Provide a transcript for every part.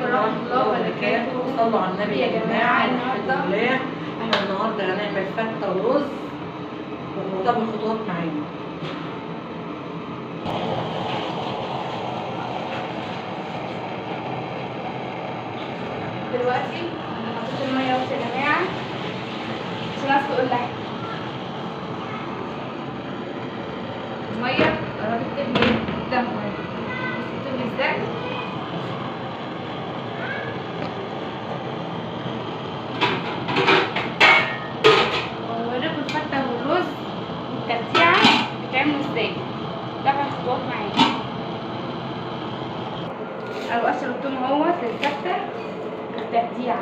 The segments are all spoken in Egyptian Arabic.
ورحمة الله وبركاته. صلوا على النبي يا يا جماعة جماعة النهاردة- الحمد لله احنا النهارده هنعمل فتة ورز طب الخطوات معانا دلوقتي انا حطيت المية اهوت يا جماعة عشان اسلق اللحمة المية قربت تغلي قدامكم اهي بصوا بتغلي ازاي وهوريكم الفتة والرز والترتيعة بتعملوا ازاي تابع الخطوات معايا انا بقشر التوم اهوت للفتة والترتيعة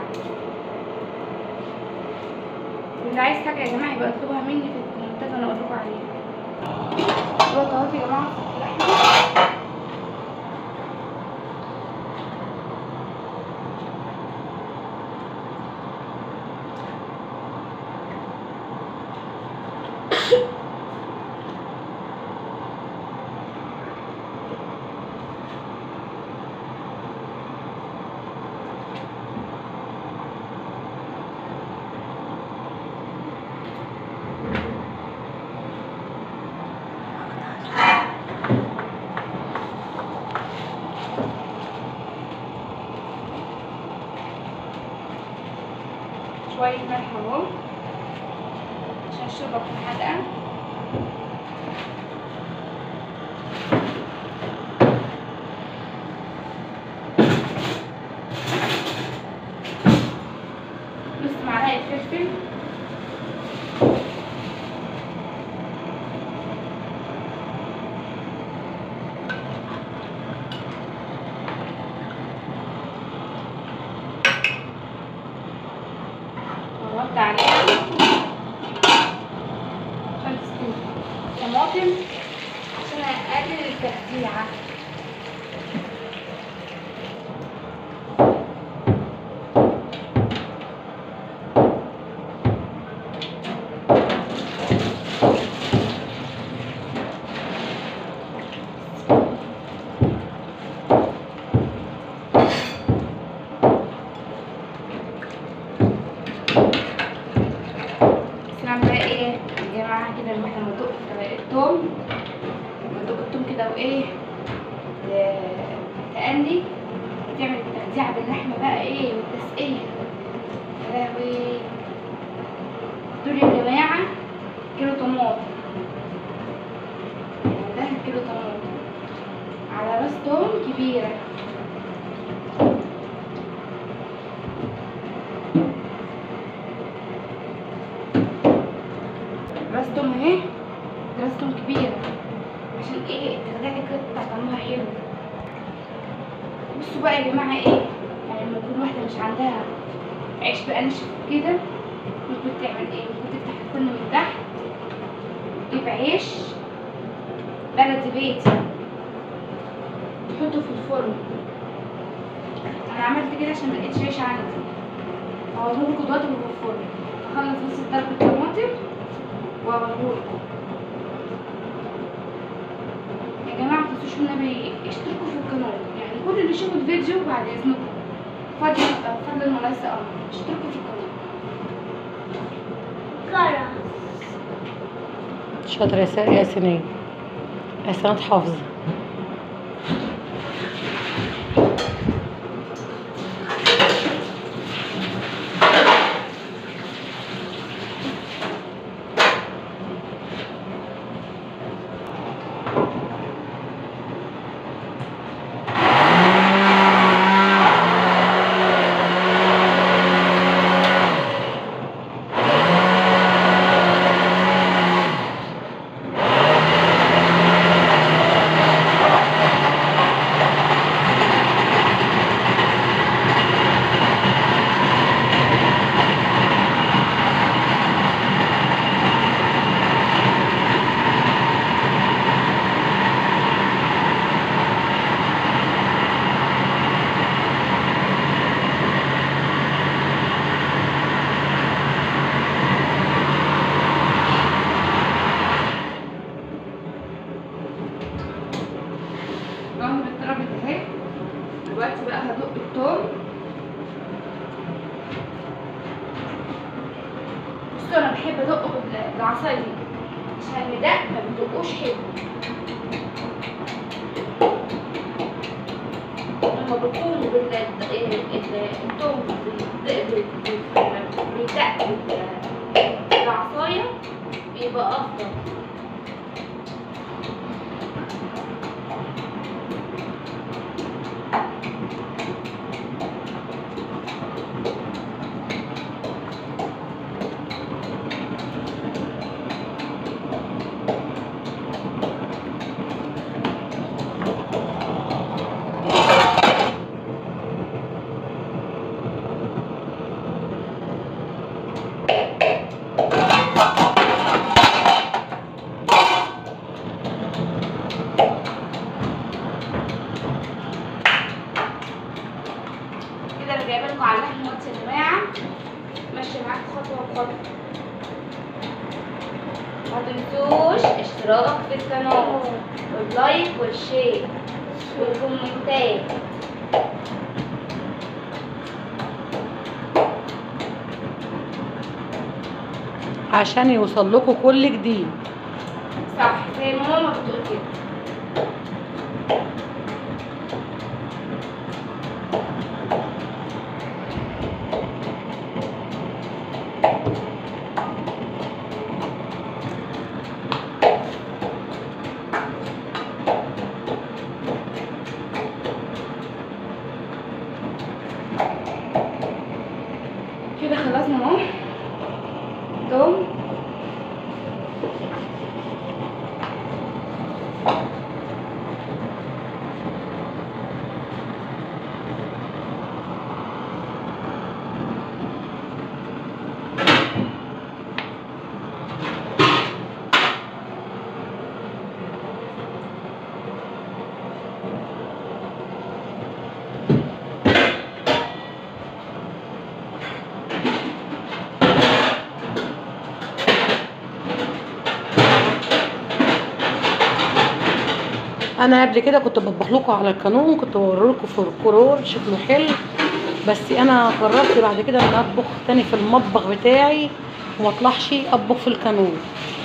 واللي عايز حاجة يا جماعة يبقى اطلبها مني في الكومنتات انا اقول لكم عليها دلوقتي اهوت يا جماعة اللحمة شوية ملح اهو عشان الشوربة تكون حادقة نص معلقة فلفل وغطي عليها عشان تستوي طماطم عشان اقلل التقطيعة بس نعمل بقى ايه يا جماعة كده لما احنا ندق التوم لما ندق التوم كده وايه ت- تقلي تعمل التقطيعة باللحمة بقى ايه والتسقية يا لهوي دول يا جماعة كيلو طماطم يعني ده كيلو طماطم على راس توم كبيرة راس توم اهي راس توم كبيرة عشان ايه تخلي كده تطلع طعمها حلو بصوا بقى يا جماعة ايه يعني لما يكون واحدة مش عندها عيش بقى ناشف كده ممكن تعمل ايه ممكن تفتح الفرن من تحت تجيب عيش بلدي بيتي تحطه في الفرن انا عملت كده عشان ما لقيتش عيش عندي هوريلكوا دلوقتي وهو في الفرن اخلص بس ضرب الطماطم واوريهولكم يا جماعه ما تنسوش النبي اشتركوا في القناه يعني كل اللي يشوف الفيديو بعد اذنكم فضلا فضلا وليس امر اشتركوا في القناه شاطرة يا سا- يا سنية يا سنة حافظة دلوقتي بقى هدق التوم بصوا انا بحب ادقه بال- بالعصايه دي عشان المدق ما بيدقوش حلو لما بيكونوا بال ال- ال- التوم بيدق بال- بال- بيدق بال- بالعصايه بيبقى افضل كده انا جايبه لكم على اللحم ماتش يا جماعه ماشيه معاكم خطوه بخطوه ما تنسوش اشتراك في القناه واللايك والشير والكومنتات عشان يوصل لكم كل جديد صح زي ما ماما بتقول كده كده خلصنا اهو توم انا قبل كده كنت بطبخ لكم على القانون كنت بوري لكم في الكرور شكله حلو بس انا قررت بعد كده ان اطبخ تاني في المطبخ بتاعي وما اطلعش اطبخ في القانون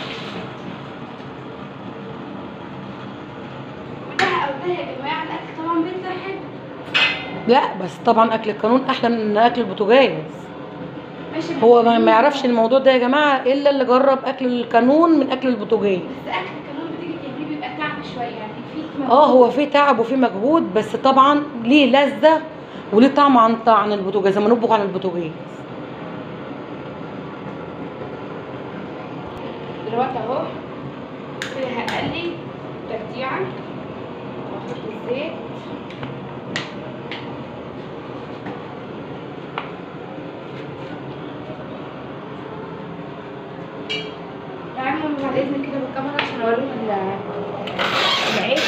وده او ده يا جماعه الاكل طبعا بيطلع حلو لا بس طبعا اكل القانون احلى من اكل البوتاجاز ماشي هو ما ما يعرفش الموضوع ده يا جماعه الا اللي جرب اكل القانون من اكل البوتاجاز بس اكل القانون بتيجي تعمليه بيبقى تعب شويه يعني فيه اه هو فيه تعب وفيه مجهود بس طبعا ليه لذة وليه طعم عن عن البوتاجاز لما نطبخ على البوتاجاز دلوقتي اهو كده هقلي ترتيعه واحط الزيت تعالوا بعد اذنك كده بالكاميرا عشان اوريهم ال- العيش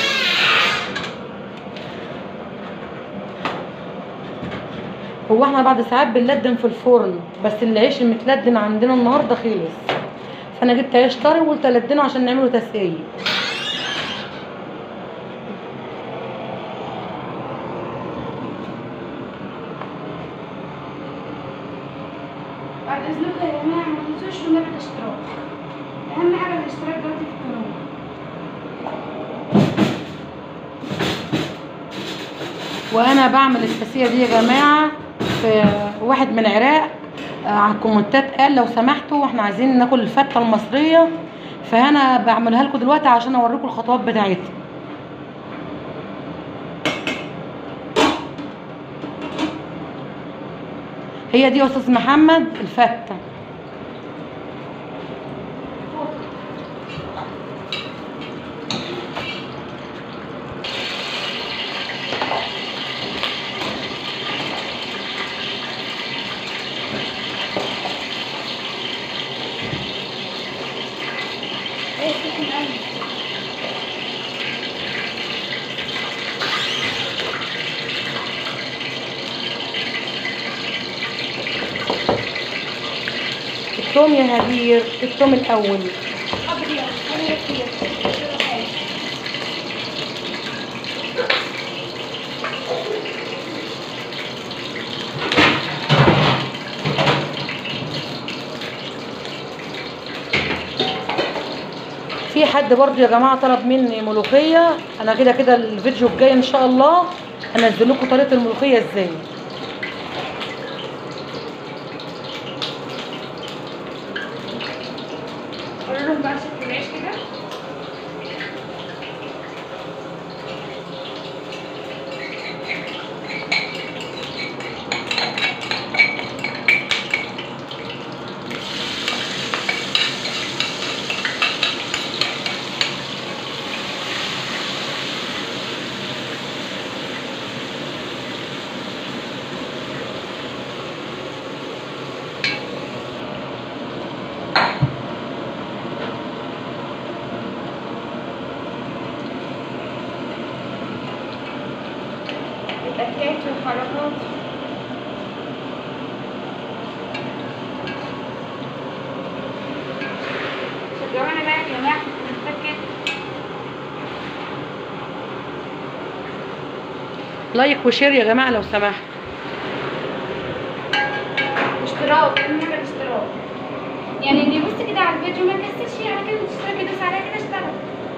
هو احنا بعد ساعات بنلدن في الفرن بس العيش المتلدن عندنا النهارده خلص فانا جبت عيش طري وقلت الدنه عشان نعمله تسقيه بعد اذنكم يا جماعه ما تنسوش والنبي الاشتراك اهم حاجه الاشتراك دلوقتي في القناه وانا بعمل التسقيه دي يا جماعه في واحد من العراق آه، على الكومنتات قال لو سمحتوا احنا عايزين ناكل الفته المصريه فانا بعملها لكم دلوقتي عشان اوريكم الخطوات بتاعتها هي دي يا استاذ محمد الفته ايه سخن قوي التوم يا هدير التوم الاول ابيض خليه كتير في حد برضو يا جماعه طلب مني ملوخيه انا كده كده الفيديو الجاي ان شاء الله انزل لكم طريقه الملوخيه ازاي قولوا لهم بقى شكل العيش كده التكات والحركات شجعونا بقى يا جماعة في التكات لايك وشير يا جماعه لو سمحت اشتراك لازم نعمل اشتراك يعني اللي يبص كده على الفيديو ما يكسلش على كده اشتراك يدوس عليها كده اشترك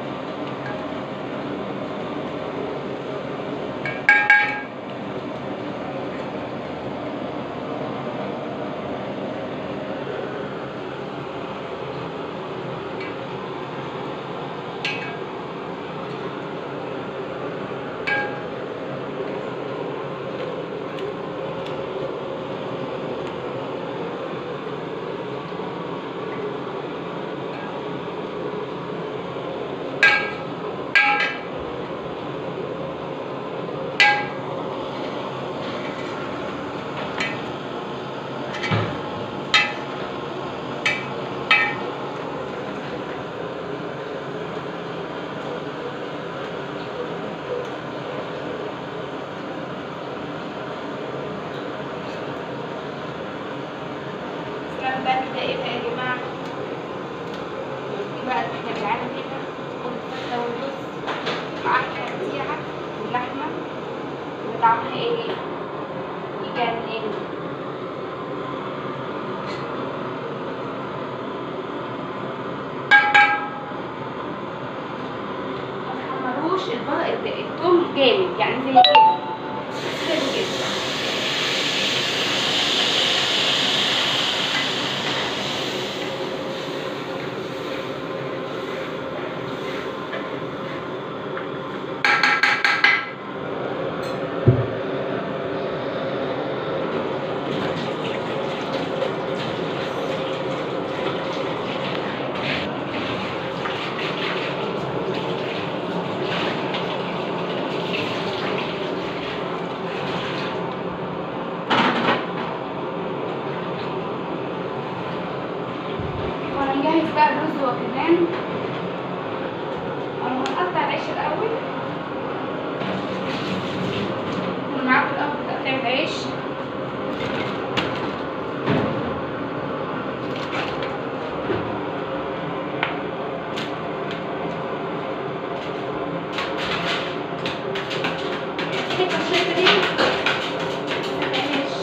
اسمعوا بقى كده ايه بقى يا جماعة دي بقى احنا بالعالم كده والفتة والرز مع التقطيعة واللحمة وطعمها ايه يجنن ما تحمروش البق- التوم جامد يعني زي كده كده كده وانا مجهز بقى الرز وكمان انا هنقطع العيش الاول يكون معاكم الاول تقطيع العيش كده الشركة دي العيش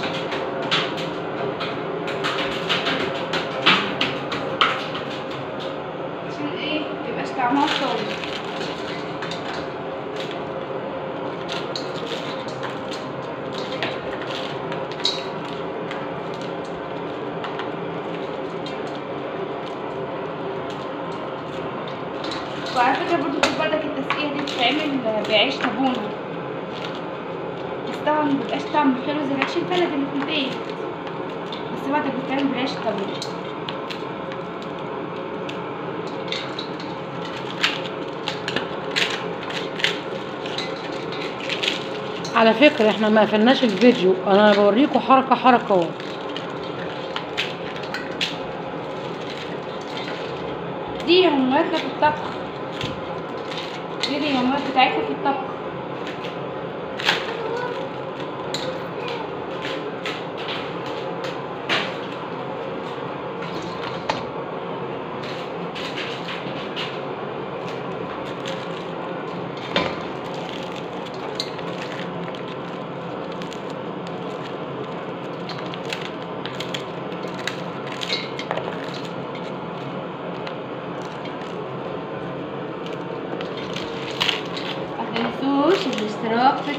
عشان ايه متبقاش طعمها صامت وعلى فكرة برضه خد بالك التسقية دي بتتعمل بعيش طابونة بس طبعا مبيبقاش طعمه حلو زي العيش البلدي اللي في البيت بس بعد بتتعمل بعيش طابونة على فكره احنا ما قفلناش الفيديو انا بوريكم حركه حركه اهو دي يومياتنا في الطبخ دي اليوميات بتاعتنا في الطبخ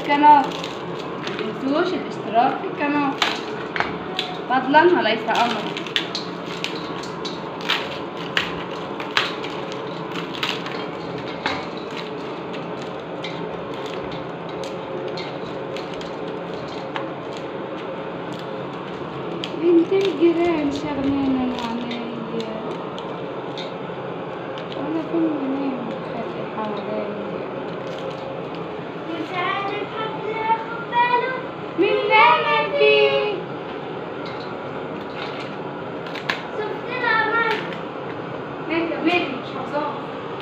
القناة متنسوش الاشتراك في القناة فضلا وليس أمرا بنت الجيران شغلانة العناية وأنا في المنام خلي حواليا مش عارف حد ياخد باله من اللي أنا فيه شفت القمر ماشي كملي مش حافظاها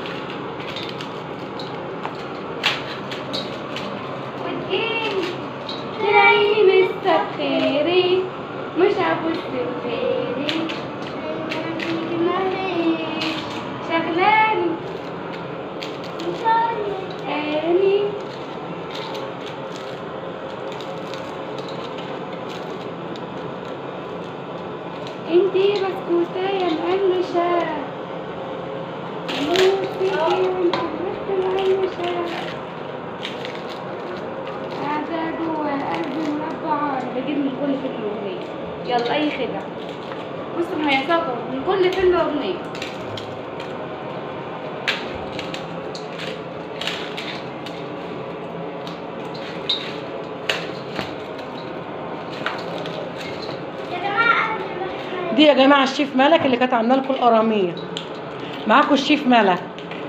وتجيني تلاقيني مستخيري مش هبص لغيري مفيش شغلاني مش عارف تاني انتي بسكوتة يا مقلشة موت فيكي وانتي بس مقلشة قاعدة جوا قلبي مربعة انا بجيب من كل فيلم اغنية يلا اي خدعة بصوا ما هي سقط من كل فيلم اغنية يا جماعة قبل ما احنا دي يا جماعه الشيف ملك اللي كانت عامله لكم القراميط معاكم الشيف ملك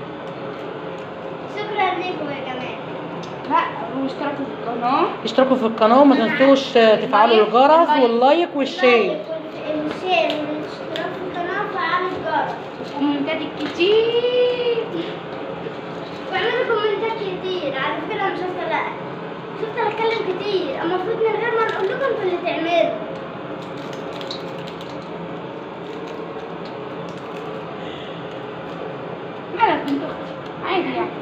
شكرا لكم يا جماعة لا هو اشتركوا في القناة اشتركوا في القناه وما تنسوش آه، تفعلوا الجرس واللايك والشير اللايك والشير والاشتراك في القناة وفعلوا الجرس وكومنتات كتير واعملوا كومنتات كتير على فكرة مش هسه لا شفت انا اتكلم كتير المفروض من غير ما نقول لكم انتوا اللي تعملوا مالك بنت اختي عادي يعني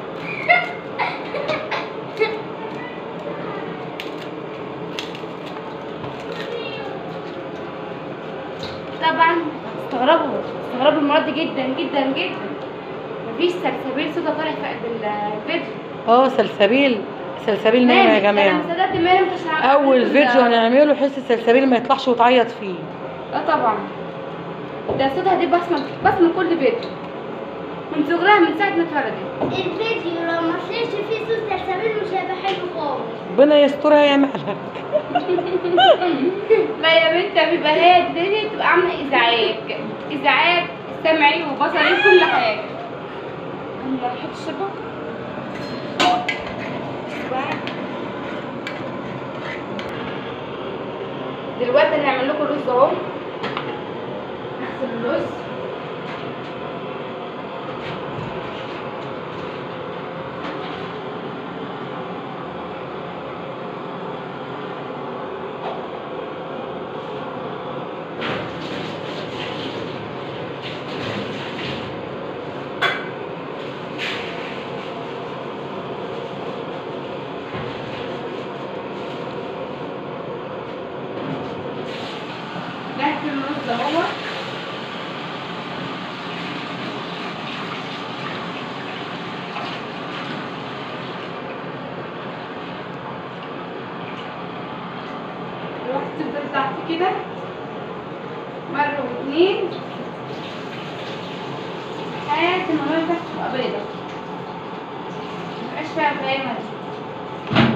طبعا استغربوا استغربوا المرة دي جدا جدا جدا مفيش سلسبيل صوتها طالع في قلب الفيديو اه سلسبيل سلسبيل نايمه يا نامت. انا جماعه ما صدقت ما نمتش على- اول ال- فيديو هنعمله حس السلسبيل ما يطلعش وتعيط فيه اه طبعا ده صوتها دي بسمة بسمة كل فيديو من صغرها من ساعة ما اتولدت الفيديو لو ما طلعش فيه صوت سلسبيل مش هيبقى حلو خالص ربنا يسترها يا ملك لا يا بنت بيبقى هي دي بتبقى عامله ازعاج ازعاج سمعي وبصري وكل حاجه انا رحت الشبك دلوقتي هنعمل لكم رز اهو نغسل الرز نغسل الرز اهو الواحد تفضل تحت كده مرة واتنين لحد ما المية بتاعتك تبقى بيضة مبقاش فيها غامة دي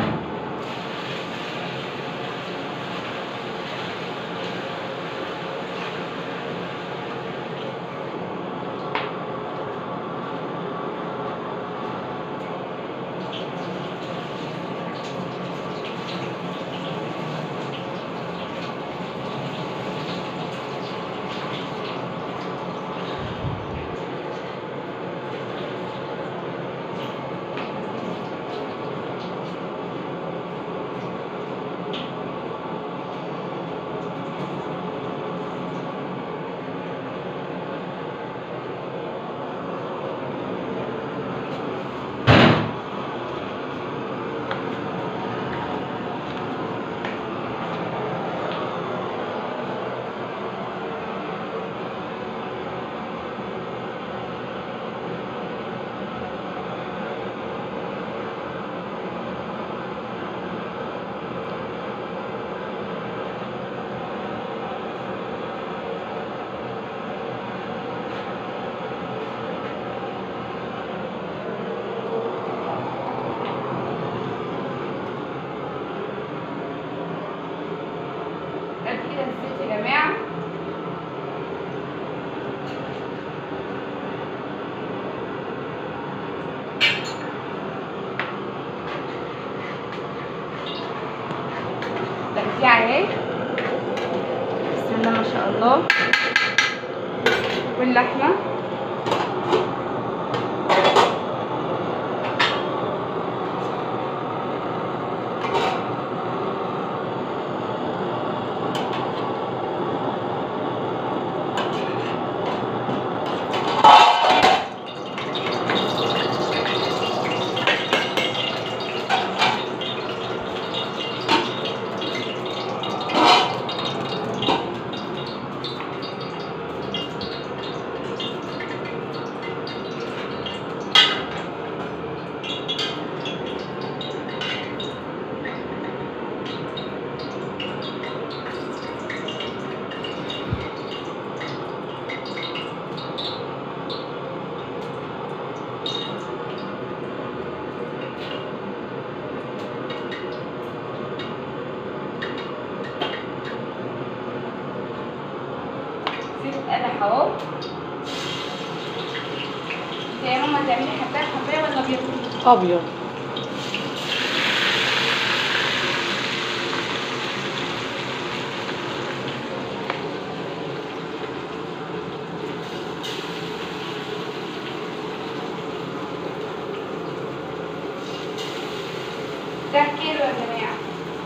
بتاعي اهي بسم الله ما شاء الله واللحمة زيت قدح اهو انت يا ماما تعملي حبايه حبايه ولا ابيض ابيض ده كيلو يا جماعه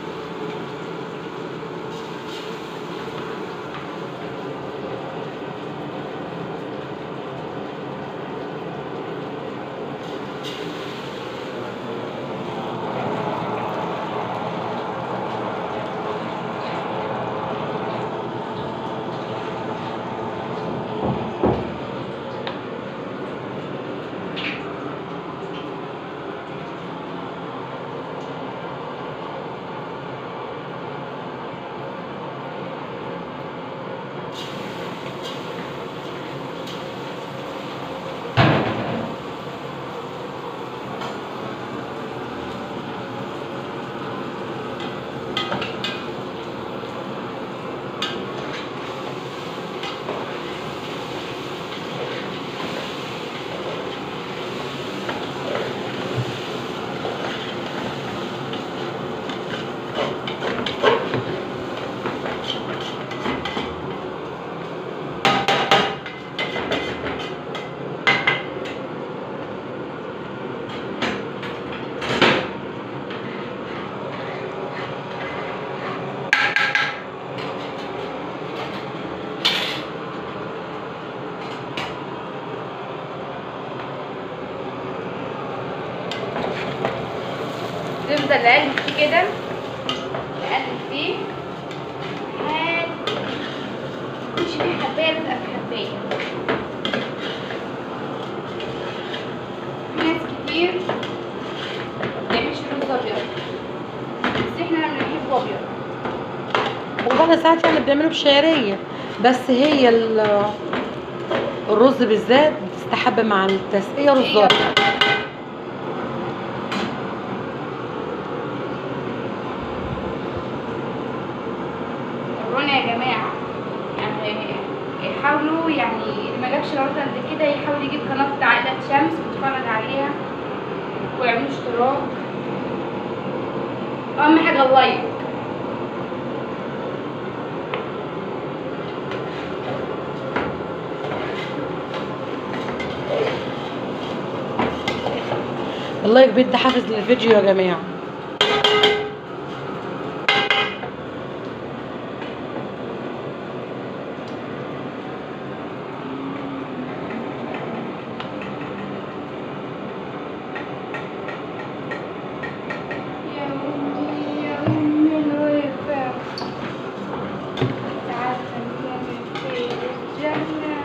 نفضل نقلب فيه كده نقلب فيه لحد مش فيه حبايه تبقى في حبايه في ناس كتير مبتعملش رز ابيض بس احنا لما بنحبه ابيض وبعد ساعات يعني بيعملوا بشعرية بس هي ال- الرز بالذات بتستحب مع التسقية رز هي أبيض. ورونا يا جماعة يعني يحاولوا يعني اللي ما جابش العروض قبل كده يحاول يجيب قناة عائلة شمس ويتفرج عليها ويعملوا اشتراك أهم حاجة اللايك اللايك بيدي حافز للفيديو يا جماعة يا أمي يا أمي الوفا تعال خلينا في الجنة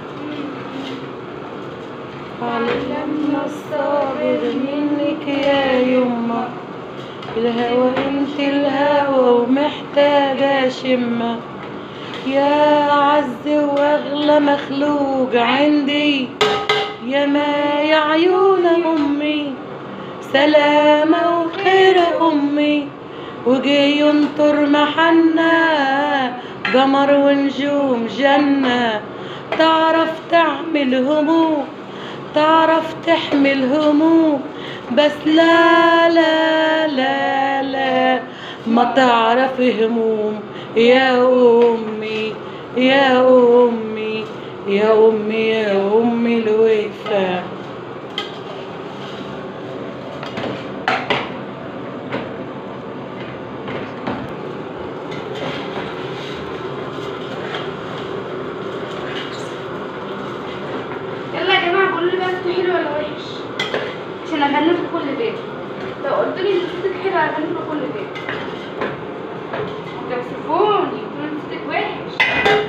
علمنا الصابر منك يا يما الهوى انت الهوى ومحتاجة شمة يا عز واغلى مخلوق عندي يا ما يا عيون امي سلامة وخير امي وجي ينطر محنا قمر ونجوم جنة تعرف تعمل هموم تعرف تحمل هموم بس لا لا لا لا ما تعرف هموم يا أمي يا أمي يا أمي يا أمي الوفا يلا يا جماعه قولوا لي بقى صوتي حلو ولا وحش عشان اغني في كل بيت لو قلت لي ان صوتك حلو اغني في كل بيت توصفوني تقولوا ان صوتك وحش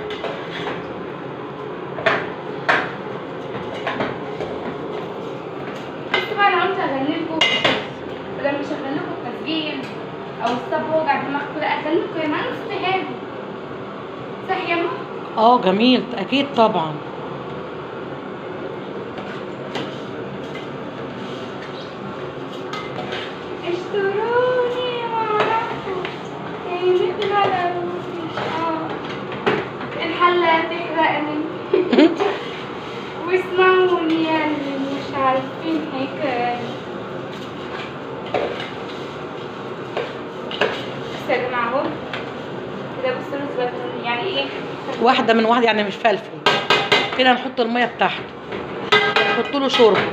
بس بقى انا قلت اغني لكم بدل مش هغني لكم التسجيل او الصب وجع دماغ كده اغني لكم يا مان صوتي حلو صح يا ماما اه جميل أكيد طبعا اشتروني وعرفوا قيمة غلاوتي اه الحلة تحرقني واسمعوني يا اللي مش عارفين حكاية بس يا جماعة اهو كده بصوا له زبادي يعني ايه واحدة من واحدة يعني مش فلفل كده نحط المية بتاعته نحط له شوربة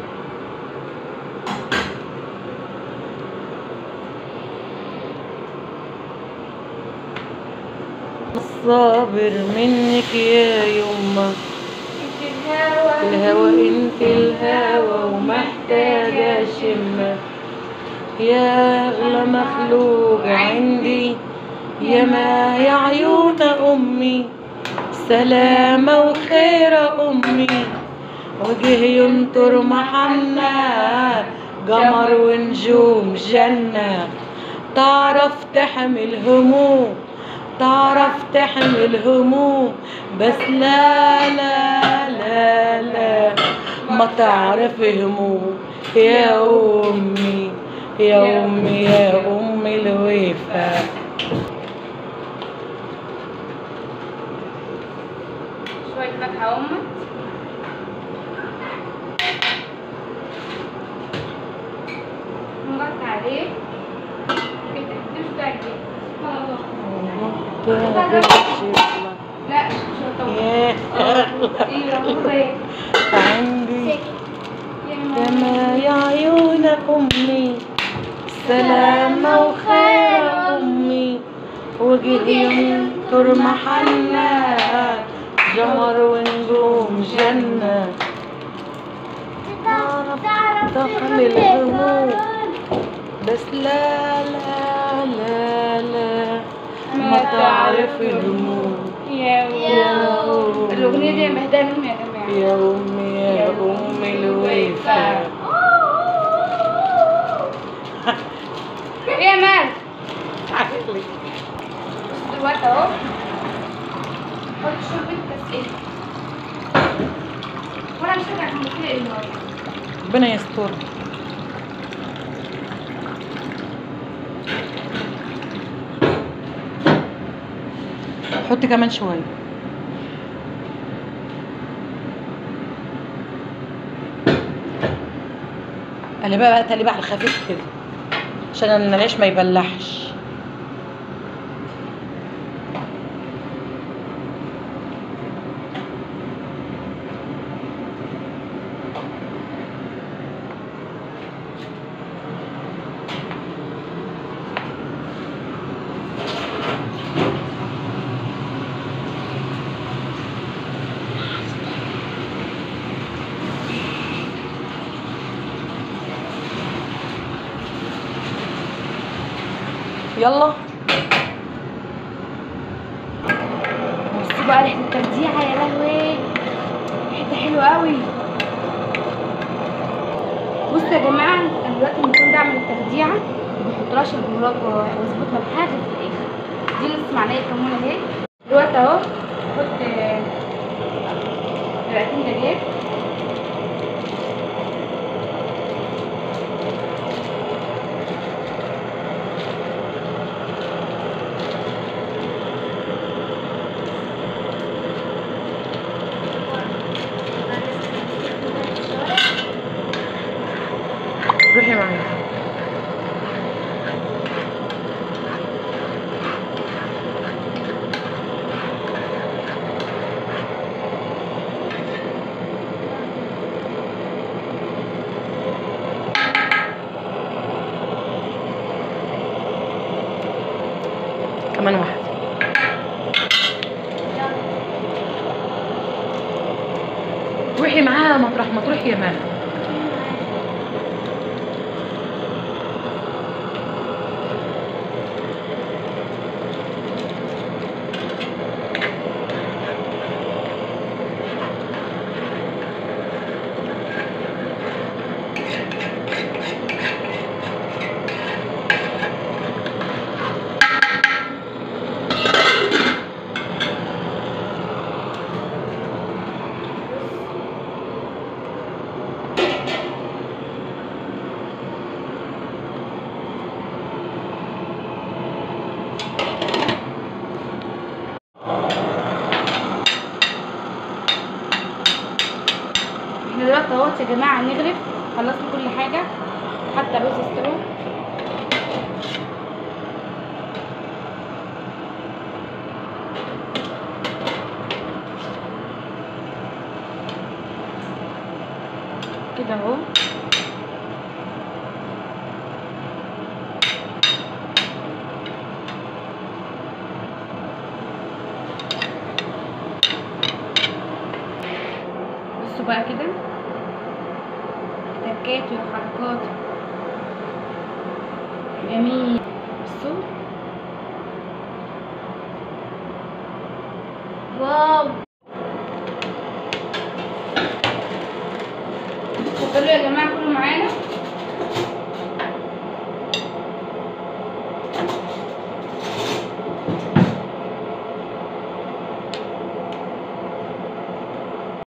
الصابر منك يا يما انت الهوا الهوى انت الهوى ومحتاجة شمة يا أغلى مخلوق عندي يا ما يا عيون أمي سلامة وخير أمي وجه ينطر محنا قمر ونجوم جنة تعرف تحمل هموم تعرف تحمل هموم بس لا لا لا لا ما تعرف هموم يا أمي يا أمي يا أمي الوفا شوية فاكهة أمك نغطي عليه كده مش تعجب لا مش هطول يا ايه رمضان عندي يا يا ما يا عيون أمي سلامة وخير أمي وجه ينطر محنا جمر ونجوم جنة تعرف تحمل هموم بس لا لا لا لا ما تعرف الهموم يا يا أمي الأغنية دي مهداة لأمي يا جماعة يا أمي يا أمي الوفا ايه يا مان عقلي بص دلوقتي اهو حط شوربة بس ايه وانا مش هرجع كان كده النهارده ربنا يستر حط كمان شوية قلبها بقى تقليبها على الخفيف كده عشان العيش ما يبلحش يلا بصوا بقى ريحة التجديعة يا لهوي ريحتها حلوة قوي بصوا يا جماعة انا دلوقتي المفروض اعمل التجديعة بحطلهاش البهارات واظبطها لحد في الاخر دي نص معلقة كمون اهي دلوقتي اهو احط معلقتين دجاج روحي معايا كمان واحده روحي معاها مطرح ما تروحي يا ماما احنا دلوقتي اهوت يا جماعه نغرف خلصنا كل حاجه حتى الرز استوى كده اهو بصوا بقى كده تكات وحركات جميل بصوا واو اتفضلوا يا جماعه كلوا معانا